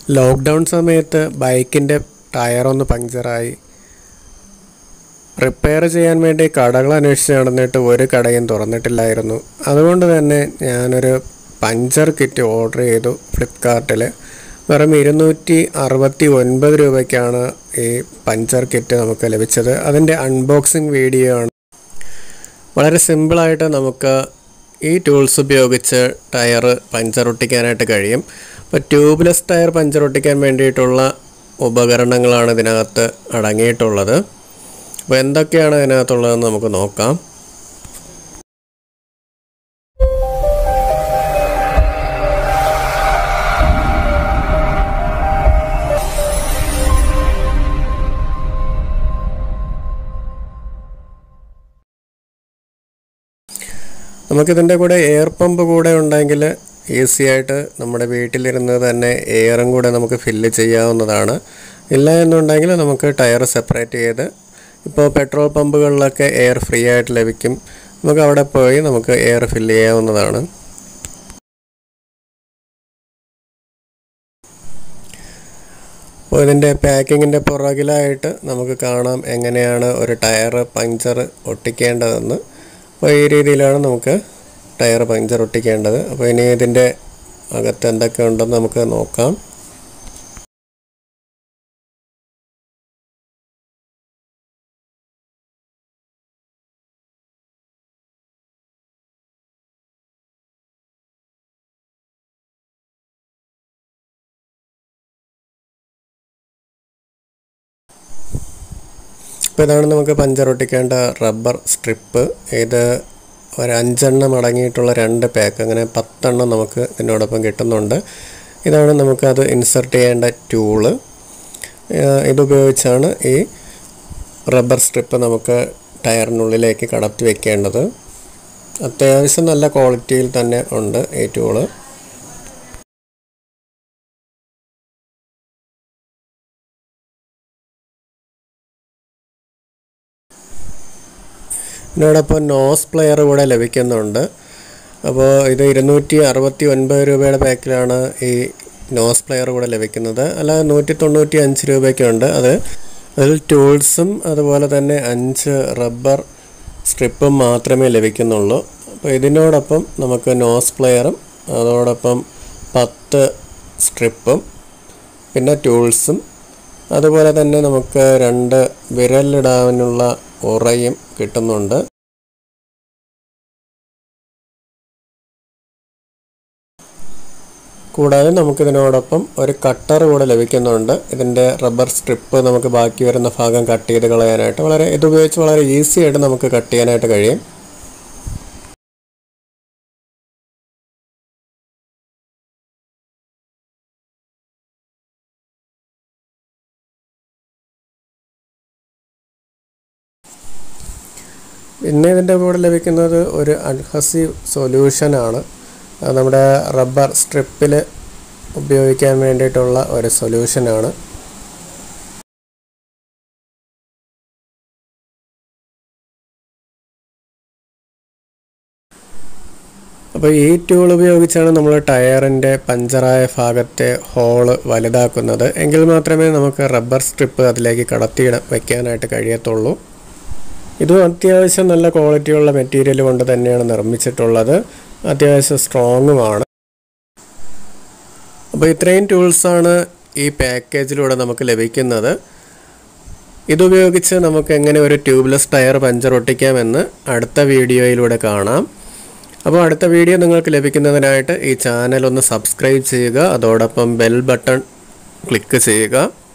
lockdown സമയത്ത് ബൈക്കിൻ്റെ ടയറൊന്ന് പഞ്ചറായി repair ചെയ്യാൻ വേണ്ടി കടകൾ അന്വേഷിച്ച് നടന്നിട്ട് ഒരു കടയും തുറന്നിട്ടില്ലായിരുന്നു അതുകൊണ്ട് തന്നെ ഞാനൊരു പഞ്ചർ കിറ്റ് ഓർഡർ ചെയ്തു ഫ്ലിപ്കാർട്ടിൽ വെറും ഇരുന്നൂറ്റി അറുപത്തി ഒൻപത് രൂപയ്ക്കാണ് ഈ പഞ്ചർ കിറ്റ് നമുക്ക് ലഭിച്ചത് അതിൻ്റെ അൺബോക്സിങ് വീഡിയോ ആണ് വളരെ സിമ്പിളായിട്ട് നമുക്ക് ഈ ടൂൾസ് ഉപയോഗിച്ച് ടയർ പഞ്ചർ ഒട്ടിക്കാനായിട്ട് കഴിയും അപ്പോൾ ട്യൂബ്ലെസ് ടയർ പഞ്ചർ ഒട്ടിക്കാൻ വേണ്ടിയിട്ടുള്ള ഉപകരണങ്ങളാണ് ഇതിനകത്ത് അടങ്ങിയിട്ടുള്ളത് അപ്പോൾ എന്തൊക്കെയാണ് ഇതിനകത്തുള്ളതെന്ന് നമുക്ക് നോക്കാം നമുക്കിതിൻ്റെ കൂടെ എയർ പമ്പ് കൂടെ ഉണ്ടെങ്കിൽ ഈസി ആയിട്ട് നമ്മുടെ വീട്ടിലിരുന്ന് തന്നെ എയറും കൂടെ നമുക്ക് ഫില്ല് ചെയ്യാവുന്നതാണ് ഇല്ല എന്നുണ്ടെങ്കിൽ നമുക്ക് ടയർ സെപ്പറേറ്റ് ചെയ്ത് ഇപ്പോൾ പെട്രോൾ പമ്പുകളിലൊക്കെ എയർ ഫ്രീ ആയിട്ട് ലഭിക്കും നമുക്ക് അവിടെ പോയി നമുക്ക് എയർ ഫില്ല് ചെയ്യാവുന്നതാണ് അപ്പോൾ ഇതിൻ്റെ പാക്കിങ്ങിൻ്റെ പുറകിലായിട്ട് നമുക്ക് കാണാം എങ്ങനെയാണ് ഒരു ടയർ പഞ്ചർ ഒട്ടിക്കേണ്ടതെന്ന് അപ്പോൾ ഈ രീതിയിലാണ് നമുക്ക് ടയർ പഞ്ചർ ഒട്ടിക്കേണ്ടത് അപ്പോൾ ഇനി ഇതിൻ്റെ അകത്ത് എന്തൊക്കെ ഉണ്ടെന്ന് നമുക്ക് നോക്കാം ഇപ്പോൾ ഇതാണ് നമുക്ക് പഞ്ചർ ഒട്ടിക്കേണ്ട റബ്ബർ സ്ട്രിപ്പ് ഇത് ഒരു അഞ്ചെണ്ണം അടങ്ങിയിട്ടുള്ള രണ്ട് പാക്ക് അങ്ങനെ പത്തെണ്ണം നമുക്ക് ഇതിനോടൊപ്പം കിട്ടുന്നുണ്ട് ഇതാണ് നമുക്കത് ഇൻസർട്ട് ചെയ്യേണ്ട ടൂള് ഇതുപയോഗിച്ചാണ് ഈ റബ്ബർ സ്ട്രിപ്പ് നമുക്ക് ടയറിനുള്ളിലേക്ക് കടത്തി വെക്കേണ്ടത് അത്യാവശ്യം നല്ല ക്വാളിറ്റിയിൽ തന്നെ ഉണ്ട് ഈ ടൂള് ഇതിനോടൊപ്പം നോസ് പ്ലെയർ കൂടെ ലഭിക്കുന്നുണ്ട് അപ്പോൾ ഇത് ഇരുന്നൂറ്റി അറുപത്തി ഒൻപത് രൂപയുടെ പാക്കിലാണ് ഈ നോസ് പ്ലെയർ കൂടെ ലഭിക്കുന്നത് അല്ലാതെ നൂറ്റി തൊണ്ണൂറ്റി അഞ്ച് രൂപയ്ക്കുണ്ട് അത് അതിൽ ടൂൾസും അതുപോലെ തന്നെ അഞ്ച് റബ്ബർ സ്ട്രിപ്പും മാത്രമേ ലഭിക്കുന്നുള്ളൂ അപ്പോൾ ഇതിനോടൊപ്പം നമുക്ക് നോസ് പ്ലെയറും അതോടൊപ്പം പത്ത് സ്ട്രിപ്പും പിന്നെ ടൂൾസും അതുപോലെ തന്നെ നമുക്ക് രണ്ട് വിരലിടാനുള്ള ഉറയും കിട്ടുന്നുണ്ട് കൂടാതെ നമുക്കിതിനോടൊപ്പം ഒരു കട്ടർ കൂടെ ലഭിക്കുന്നുണ്ട് ഇതിൻ്റെ റബ്ബർ സ്ട്രിപ്പ് നമുക്ക് ബാക്കി വരുന്ന ഭാഗം കട്ട് ചെയ്ത് കളയാനായിട്ട് വളരെ ഇതുപയോഗിച്ച് വളരെ ഈസി ആയിട്ട് നമുക്ക് കട്ട് ചെയ്യാനായിട്ട് കഴിയും പിന്നെ ഇതിൻ്റെ കൂടെ ലഭിക്കുന്നത് ഒരു അഡ്ഹസീവ് സൊല്യൂഷനാണ് അത് നമ്മുടെ റബ്ബർ സ്ട്രിപ്പിൽ ഉപയോഗിക്കാൻ വേണ്ടിയിട്ടുള്ള ഒരു സൊല്യൂഷനാണ് അപ്പോൾ ഈ ടൂൾ ഉപയോഗിച്ചാണ് നമ്മൾ ടയറിൻ്റെ പഞ്ചറായ ഭാഗത്തെ ഹോള് വലുതാക്കുന്നത് എങ്കിൽ മാത്രമേ നമുക്ക് റബ്ബർ സ്ട്രിപ്പ് അതിലേക്ക് കടത്തി വയ്ക്കാനായിട്ട് കഴിയത്തുള്ളൂ ഇതും അത്യാവശ്യം നല്ല ക്വാളിറ്റിയുള്ള മെറ്റീരിയൽ കൊണ്ട് തന്നെയാണ് നിർമ്മിച്ചിട്ടുള്ളത് അത്യാവശ്യം സ്ട്രോങ്ങുമാണ് അപ്പോൾ ഇത്രയും ടൂൾസാണ് ഈ പാക്കേജിലൂടെ നമുക്ക് ലഭിക്കുന്നത് ഇതുപയോഗിച്ച് നമുക്ക് എങ്ങനെ ഒരു ട്യൂബ്ലെസ് ടയർ പഞ്ചർ ഒട്ടിക്കാമെന്ന് അടുത്ത വീഡിയോയിലൂടെ കാണാം അപ്പോൾ അടുത്ത വീഡിയോ നിങ്ങൾക്ക് ലഭിക്കുന്നതിനായിട്ട് ഈ ചാനൽ ഒന്ന് സബ്സ്ക്രൈബ് ചെയ്യുക അതോടൊപ്പം ബെൽ ബട്ടൺ ക്ലിക്ക് ചെയ്യുക